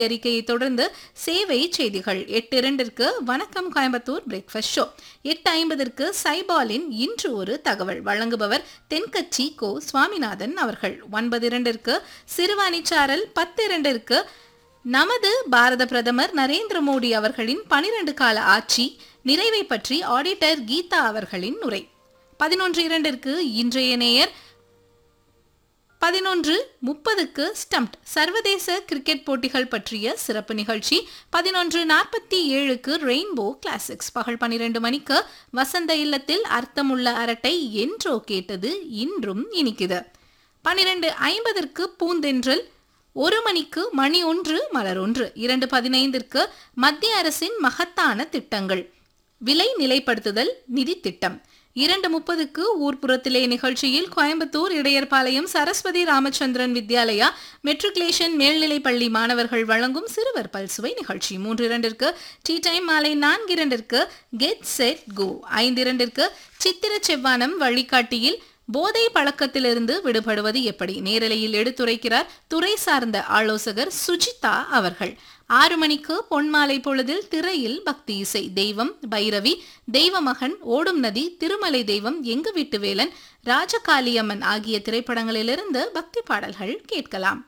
அறிக்கையை தொடர்ந்து சேவை செய்திகள் எட்டு இரண்டிற்கு வணக்கம் கோயம்புத்தூர் பிரேக்ஃபாஸ்ட் ஷோ எட்டு ஐம்பதற்கு சைபாலின் இன்று ஒரு தகவல் வழங்குபவர் தென்கட்சி கோ சுவாமிநாதன் அவர்கள் ஒன்பது இரண்டிற்கு சிறுவாணிச்சாரல் பத்து இரண்டிற்கு நமது பாரத பிரதமர் நரேந்திர மோடி அவர்களின் பனிரெண்டு கால ஆட்சி நிறைவை பற்றி ஆடிட்டர் கீதா அவர்களின் உரை பதினொன்று இரண்டிற்கு இன்றைய நேயர் பதினொன்று முப்பதுக்கு ஸ்டம்ப்ட் சர்வதேச கிரிக்கெட் போட்டிகள் பற்றிய சிறப்பு நிகழ்ச்சி பதினொன்று நாற்பத்தி ஏழுக்கு ரெயின்போ கிளாசிக்ஸ் பகல் பனிரெண்டு மணிக்கு வசந்த இல்லத்தில் அர்த்தமுள்ள அரட்டை என்றோ கேட்டது இன்றும் இனிக்குது பனிரெண்டு ஐம்பதற்கு பூந்தென்றல் ஒரு மணிக்கு மணி ஒன்று மலர் ஒன்று இரண்டு பதினைந்திற்கு மத்திய அரசின் மகத்தான திட்டங்கள் விலை நிலைப்படுத்துதல் நிதி திட்டம் இரண்டு முப்பதுக்கு ஊர்ப்புறத்திலே நிகழ்ச்சியில் கோயம்புத்தூர் இடையர்பாளையம் சரஸ்வதி ராமச்சந்திரன் வித்யாலயா மெட்ரிகுலேஷன் மேல்நிலைப் பள்ளி மாணவர்கள் வழங்கும் சிறுவர் பல்சுவை நிகழ்ச்சி மூன்று இரண்டிற்கு டீ டைம் மாலை நான்கு இரண்டிற்கு கெட் செட் கோ ஐந்து இரண்டிற்கு சித்திர செவ்வானம் வழிகாட்டியில் போதை பழக்கத்திலிருந்து விடுபடுவது எப்படி நேரலையில் எடுத்துரைக்கிறார் துறை சார்ந்த ஆலோசகர் சுஜிதா அவர்கள் ஆறு மணிக்கு பொன்மாலை பொழுதில் திரையில் பக்தி இசை தெய்வம் பைரவி தெய்வமகன் ஓடும் நதி திருமலை தெய்வம் எங்கு வீட்டு வேலன் ராஜகாளியம்மன் ஆகிய திரைப்படங்களிலிருந்து பக்தி பாடல்கள் கேட்கலாம்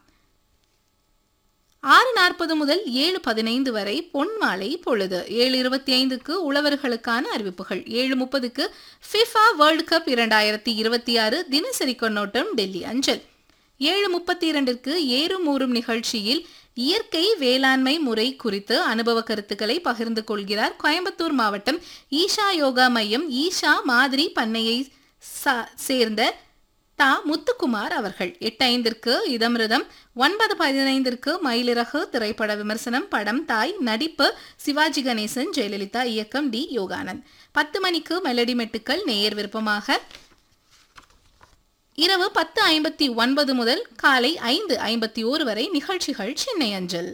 ஆறு நாற்பது முதல் ஏழு பதினைந்து வரை பொன்மாலை பொழுது ஏழு இருபத்தி ஐந்துக்கு உழவர்களுக்கான அறிவிப்புகள் ஏழு முப்பதுக்கு ஃபிஃபா வேர்ல்டு கப் இரண்டாயிரத்தி இருபத்தி ஆறு தினசரி கொண்டாட்டம் டெல்லி அஞ்சல் ஏழு முப்பத்தி இரண்டிற்கு ஏறும் ஊறும் நிகழ்ச்சியில் இயற்கை வேளாண்மை முறை குறித்து அனுபவ கருத்துக்களை பகிர்ந்து கொள்கிறார் கோயம்புத்தூர் மாவட்டம் ஈஷா யோகா மையம் ஈஷா மாதிரி பண்ணையை சேர்ந்த தா முத்துக்குமார் அவர்கள் எட்டு ஐந்திற்கு இதமிருதம் ஒன்பது பதினைந்திற்கு மயிலிறகு திரைப்பட விமர்சனம் படம் தாய் நடிப்பு சிவாஜி கணேசன் ஜெயலலிதா இயக்கம் டி யோகானந்த் பத்து மணிக்கு மெலடி மெட்டுக்கள் நேயர் விருப்பமாக இரவு பத்து ஐம்பத்தி ஒன்பது முதல் காலை ஐந்து ஐம்பத்தி ஓரு வரை நிகழ்ச்சிகள் சென்னை அஞ்சல்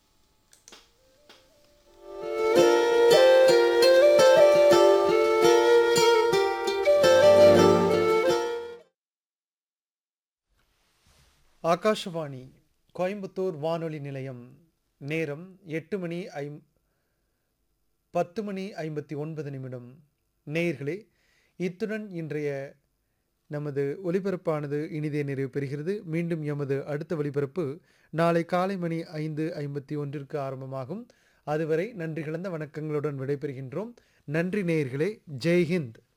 ஆகாஷவாணி கோயம்புத்தூர் வானொலி நிலையம் நேரம் எட்டு மணி ஐம் பத்து மணி ஐம்பத்தி ஒன்பது நிமிடம் நேயர்களே இத்துடன் இன்றைய நமது ஒலிபரப்பானது இனிதே நிறைவு பெறுகிறது மீண்டும் எமது அடுத்த ஒலிபரப்பு நாளை காலை மணி ஐந்து ஐம்பத்தி ஒன்றிற்கு ஆரம்பமாகும் அதுவரை நன்றி கலந்த வணக்கங்களுடன் விடைபெறுகின்றோம் நன்றி நேயர்களே ஜெய்ஹிந்த்